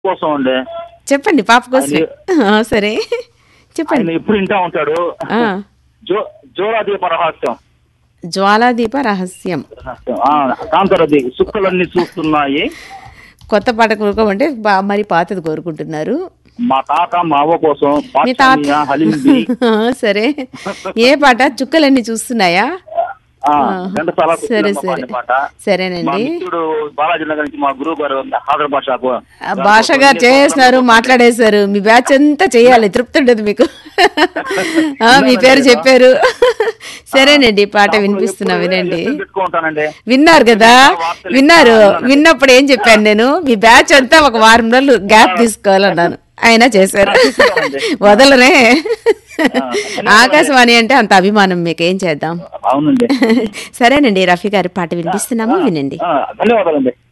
కోసం అండి చెప్పండి పాప కోసమే ఆ, సరే చెప్పండి ఆయన ఎప్పుడు వింటా ఉంటాడు ఆ, జో జోరాదీప రహస్యం జ్వాలాదీప రహస్యం రహస్యం ఆ, కాంతారది సుక్కలన్నీ చూస్తున్నాయి కొత్త పాట కోరుకోమంటే బా- మరి పాతది కోరుకుంటున్నారు మా తాత మా అవ్వ కోసం మీ తాత పాఠశాల హలింది ఆ, సరే ఏ పాట చుక్కలన్నీ చూస్తున్నాయా ఆ, ఆ, ఘంటసాల సరే సుశీలమ్మ సరే పాడిన పాట మా సరేనండి మిత్రుడు బాలాజీ నగర్ నుంచి మా గురువు గారు హాజరు భాషకు ఆ, భాష గారు చేసేస్తున్నారు మాట్లాడేశారు మీ బ్యాచ్ అంతా చేయాలి తృప్తి ఉండదు మీకు ఆ, మీ పేరు చెప్పారు సరేనండి పాట వినిపిస్తున్నా వినండి పెట్టుకుంటానండి విన్నారు కదా విన్నారు విన్నప్పుడు ఏం చెప్పాను నేను మీ బ్యాచ్ అంతా ఒక వారం రోజులు గ్యాప్ తీసుకోవాలన్నాను ఆయన చేశారు వదలనే ఆకాశవాణి అంటే అంత అభిమానం మీకు ఏం చేద్దాం అవునండి సరేనండి రఫీ గారి పాట వినిపిస్తున్నాము వినండి ఆ, ధన్యవాదాలండి